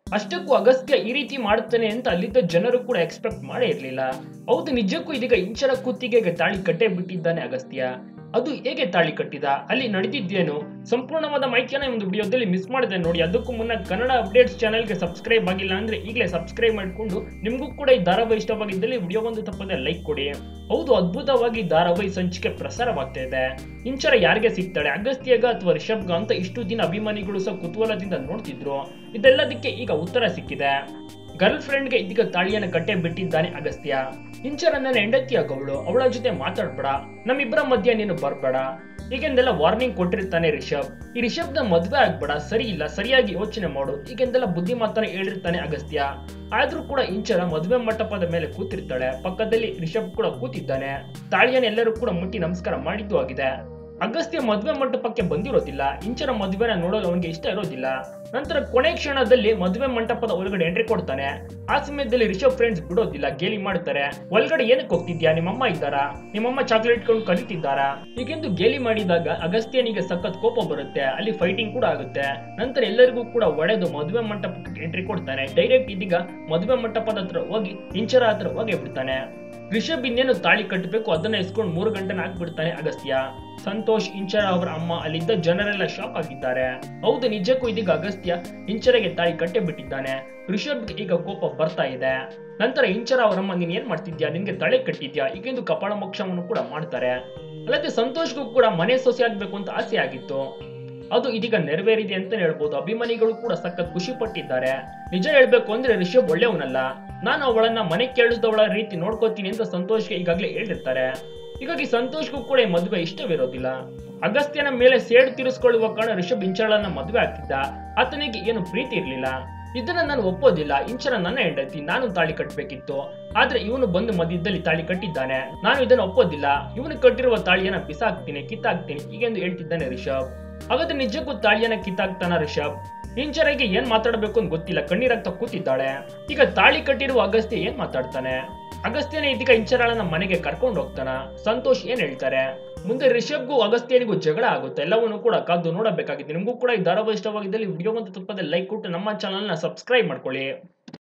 ಅಷ್ಟಕ್ಕೂ ಅಗಸ್ತ್ಯ ಈ ರೀತಿ ಮಾಡ್ತಾನೆ ಅಂತ ಅಲ್ಲಿದ್ದ ಜನರು ಕೂಡ ಎಕ್ಸ್ಪೆಕ್ಟ್ ಮಾಡೇ ಇರಲಿಲ್ಲ ಹೌದು ನಿಜಕ್ಕೂ ಇದೀಗ ಇಂಚರ ಕುತ್ತಿಗೆಗೆ ತಾಳಿ ಕಟ್ಟೇ ಬಿಟ್ಟಿದ್ದಾನೆ ಅಗಸ್ತ್ಯ ಅದು ಹೇಗೆ ತಾಳಿ ಕಟ್ಟಿದ ಅಲ್ಲಿ ನಡೆದಿದ್ದೇನು ಸಂಪೂರ್ಣವಾದ ಮಾಹಿತಿಯನ್ನ ಈ ಒಂದು ವಿಡಿಯೋದಲ್ಲಿ ಮಿಸ್ ಮಾಡಿದೆ ನೋಡಿ ಅದಕ್ಕೂ ಮುನ್ನ ಕನ್ನಡ ಅಪ್ಡೇಟ್ಸ್ ಚಾನೆಲ್ಗೆ ಸಬ್ಸ್ಕ್ರೈಬ್ ಆಗಿಲ್ಲ ಅಂದ್ರೆ ಈಗಲೇ ಸಬ್ಸ್ಕ್ರೈಬ್ ಮಾಡಿಕೊಂಡು ನಿಮಗೂ ಕೂಡ ಈ ಧಾರಾವಾಹಿ ಇಷ್ಟವಾಗಿದ್ದಲ್ಲಿ ವಿಡಿಯೋ ಒಂದು ತಪ್ಪದೆ ಲೈಕ್ ಕೊಡಿ ಹೌದು ಅದ್ಭುತವಾಗಿ ಧಾರಾವಾಹಿ ಸಂಚಿಕೆ ಪ್ರಸಾರವಾಗ್ತಾ ಇದೆ ಇಂಚರ ಯಾರಿಗೆ ಸಿಗ್ತಾಳೆ ಅಗಸ್ತ್ಯಗ ಅಥವಾ ರಿಷಬ್ಗ ಅಂತ ಇಷ್ಟು ದಿನ ಅಭಿಮಾನಿಗಳು ಸಹ ಕುತೂಹಲದಿಂದ ನೋಡ್ತಿದ್ರು ಇದೆಲ್ಲದಕ್ಕೆ ಈಗ ಉತ್ತರ ಸಿಕ್ಕಿದೆ ಗರ್ಲ್ ಫ್ರೆಂಡ್ಗೆ ಇದೀಗ ತಾಳಿಯನ್ನು ಕಟ್ಟೆ ಬಿಟ್ಟಿದ್ದಾನೆ ಅಗಸ್ತ್ಯ ಇಂಚರ ನನ್ನ ಹೆಂಡತಿಯಾಗವಳು ಅವಳ ಜೊತೆ ಮಾತಾಡ್ಬೇಡ ನಮ್ಮಿಬ್ಬರ ಮಧ್ಯೆ ನೀನು ಬರ್ಬೇಡ ಹೀಗೆಂದೆಲ್ಲ ವಾರ್ನಿಂಗ್ ಕೊಟ್ಟಿರ್ತಾನೆ ರಿಷಬ್ ಈ ರಿಷಬ್ನ ಮದ್ವೆ ಆಗ್ಬೇಡ ಸರಿ ಇಲ್ಲ ಸರಿಯಾಗಿ ಯೋಚನೆ ಮಾಡು ಹೀಗೆಂದೆಲ್ಲ ಬುದ್ಧಿ ಮಾತನ್ನ ಹೇಳಿರ್ತಾನೆ ಅಗಸ್ತ್ಯ ಆದ್ರೂ ಕೂಡ ಇಂಚರ ಮದುವೆ ಮಂಟಪದ ಮೇಲೆ ಕೂತಿರ್ತಾಳೆ ಪಕ್ಕದಲ್ಲಿ ರಿಷಬ್ ಕೂಡ ಕೂತಿದ್ದಾನೆ ತಾಳಿಯನ್ನು ಎಲ್ಲರೂ ಕೂಡ ಮುಟ್ಟಿ ನಮಸ್ಕಾರ ಮಾಡಿದ್ದು ಆಗಿದೆ ಅಗಸ್ತ್ಯ ಮದುವೆ ಮಂಟಪಕ್ಕೆ ಬಂದಿರೋದಿಲ್ಲ ಇಂಚರ ಮದುವೆನ ನೋಡಲು ಅವನಿಗೆ ಇಷ್ಟ ಇರೋದಿಲ್ಲ ನಂತರ ಕೊನೆ ಕ್ಷಣದಲ್ಲಿ ಮದುವೆ ಮಂಟಪದ ಒಳಗಡೆ ಎಂಟ್ರಿ ಕೊಡ್ತಾನೆ ಆ ಸಮಯದಲ್ಲಿ ರಿಷಬ್ ಫ್ರೆಂಡ್ಸ್ ಬಿಡೋದಿಲ್ಲ ಗೇಲಿ ಮಾಡ್ತಾರೆ ಒಳಗಡೆ ಏನಕ್ಕೆ ಹೋಗ್ತಿದ್ಯಾ ನಿಮ್ಮಮ್ಮ ಇದ್ದಾರಾ ನಿಮ್ಮಮ್ಮ ಚಾಕ್ಲೇಟ್ ಕೊಂಡು ಕರೀತಿದ್ದಾರಾ ಹೀಗೆಂದು ಗೇಲಿ ಮಾಡಿದಾಗ ಅಗಸ್ತ್ಯನಿಗೆ ಸಖತ್ ಕೋಪ ಬರುತ್ತೆ ಅಲ್ಲಿ ಫೈಟಿಂಗ್ ಕೂಡ ಆಗುತ್ತೆ ನಂತರ ಎಲ್ಲರಿಗೂ ಕೂಡ ಒಡೆದು ಮದುವೆ ಮಂಟಪಕ್ಕೆ ಎಂಟ್ರಿ ಕೊಡ್ತಾನೆ ಡೈರೆಕ್ಟ್ ಇದೀಗ ಮದುವೆ ಮಂಟಪದ ಹತ್ರ ಹೋಗಿ ಇಂಚರ ಹತ್ರ ಹೋಗಿ ಬಿಡ್ತಾನೆ ರಿಷಬ್ ಇನ್ನೇನು ತಾಳಿ ಕಟ್ಟಬೇಕು ಅದನ್ನ ಎಸ್ಕೊಂಡು ಮೂರು ಗಂಟೆನ ಹಾಕ್ಬಿಡ್ತಾನೆ ಅಗಸ್ತ್ಯ ಸಂತೋಷ್ ಇಂಚರ ಅವರ ಅಮ್ಮ ಅಲ್ಲಿದ್ದ ಜನರೆಲ್ಲ ಶಾಕ್ ಆಗಿದ್ದಾರೆ ಹೌದು ನಿಜಕ್ಕೂ ಇದೀಗ ಅಗಸ್ತ್ಯ ಇಂಚರಗೆ ತಾಳಿ ಕಟ್ಟೆ ಬಿಟ್ಟಿದ್ದಾನೆ ರಿಷಬ್ಗೆ ಈಗ ಕೋಪ ಬರ್ತಾ ಇದೆ ನಂತರ ಇಂಚರ ಅವರಮ್ಮ ನೀನ್ ಏನ್ ಮಾಡ್ತಿದ್ಯಾ ನಿನ್ಗೆ ತಲೆ ಕಟ್ಟಿದ್ಯಾ ಈಗೆಂದು ಕಪಾಳ ಮೋಕ್ಷವನ್ನು ಕೂಡ ಮಾಡ್ತಾರೆ ಅಲ್ಲದೆ ಸಂತೋಷ್ಗೂ ಕೂಡ ಮನೆ ಸೊಸೆ ಆಗ್ಬೇಕು ಅಂತ ಆಸೆ ಆಗಿತ್ತು ಅದು ಇದೀಗ ನೆರವೇರಿದೆ ಅಂತ ಹೇಳ್ಬೋದು ಅಭಿಮಾನಿಗಳು ಕೂಡ ಸಖತ್ ಖುಷಿ ಪಟ್ಟಿದ್ದಾರೆ ನಿಜ ಹೇಳ್ಬೇಕು ಅಂದ್ರೆ ರಿಷಬ್ ಒಳ್ಳೆಯವನಲ್ಲ ನಾನು ಅವಳನ್ನ ಮನೆ ಕೇಳಿಸಿದವಳ ರೀತಿ ನೋಡ್ಕೋತೀನಿ ಅಂತ ಸಂತೋಷ್ಗೆ ಈಗಾಗಲೇ ಹೇಳಿರ್ತಾರೆ ಹೀಗಾಗಿ ಸಂತೋಷ್ಗೂ ಕೂಡ ಈ ಮದುವೆ ಇಷ್ಟವಿರೋದಿಲ್ಲ ಅಗಸ್ತ್ಯನ ಮೇಲೆ ಸೇಡು ತೀರಿಸಿಕೊಳ್ಳುವ ಕಾರಣ ರಿಷಬ್ ಇಂಚಳನ್ನ ಮದುವೆ ಆಗ್ತಿದ್ದ ಆತನಿಗೆ ಏನು ಪ್ರೀತಿ ಇರ್ಲಿಲ್ಲ ಇದನ್ನ ನಾನು ಒಪ್ಪೋದಿಲ್ಲ ಇಂಚರ ನನ್ನ ಹೆಂಡತಿ ನಾನು ತಾಳಿ ಕಟ್ಟಬೇಕಿತ್ತು ಆದ್ರೆ ಇವನು ಬಂದು ಮಧ್ಯದಲ್ಲಿ ತಾಳಿ ಕಟ್ಟಿದ್ದಾನೆ ನಾನು ಇದನ್ನು ಒಪ್ಪೋದಿಲ್ಲ ಇವನು ಕಟ್ಟಿರುವ ತಾಳಿಯನ್ನ ಬಿಸಾಕ್ತೀನಿ ಕಿತ್ತಾಕ್ತೀನಿ ಹೀಗೆಂದು ಹೇಳ್ತಿದ್ದಾನೆ ರಿಷಬ್ ಹಾಗಾದ್ರೆ ನಿಜಕ್ಕೂ ತಾಳಿಯನ್ನ ಕಿತ್ತಾಕ್ತಾನ ರಿಷಬ್ ಇಂಚರಿಗೆ ಏನ್ ಮಾತಾಡಬೇಕು ಅಂತ ಗೊತ್ತಿಲ್ಲ ಕಣ್ಣೀರಾಗ್ತಾ ಕೂತಿದ್ದಾಳೆ ಈಗ ತಾಳಿ ಕಟ್ಟಿರುವ ಅಗಸ್ತ್ಯ ಏನ್ ಮಾತಾಡ್ತಾನೆ ಅಗಸ್ತ್ಯನೇ ಇದೀಗ ಇಂಚರಾಳನ್ನ ಮನೆಗೆ ಕರ್ಕೊಂಡು ಹೋಗ್ತಾನ ಸಂತೋಷ್ ಏನ್ ಹೇಳ್ತಾರೆ ಮುಂದೆ ರಿಷಬ್ಗೂ ಅಗಸ್ತ್ಯನಿಗೂ ಜಗಳ ಆಗುತ್ತೆ ಎಲ್ಲವನ್ನು ಕೂಡ ಕಾದು ನೋಡಬೇಕಾಗಿದೆ ನಿಮಗೂ ಕೂಡ ಈ ಧಾರಾವಾಹಿ ಇಷ್ಟವಾಗಿದ್ದಲ್ಲಿ ವಿಡಿಯೋ ಒಂದು ತಪ್ಪದೆ ಲೈಕ್ ಕೊಟ್ಟು ನಮ್ಮ ಚಾನಲ್ನ ಸಬ್ಸ್ಕ್ರೈಬ್ ಮಾಡ್ಕೊಳ್ಳಿ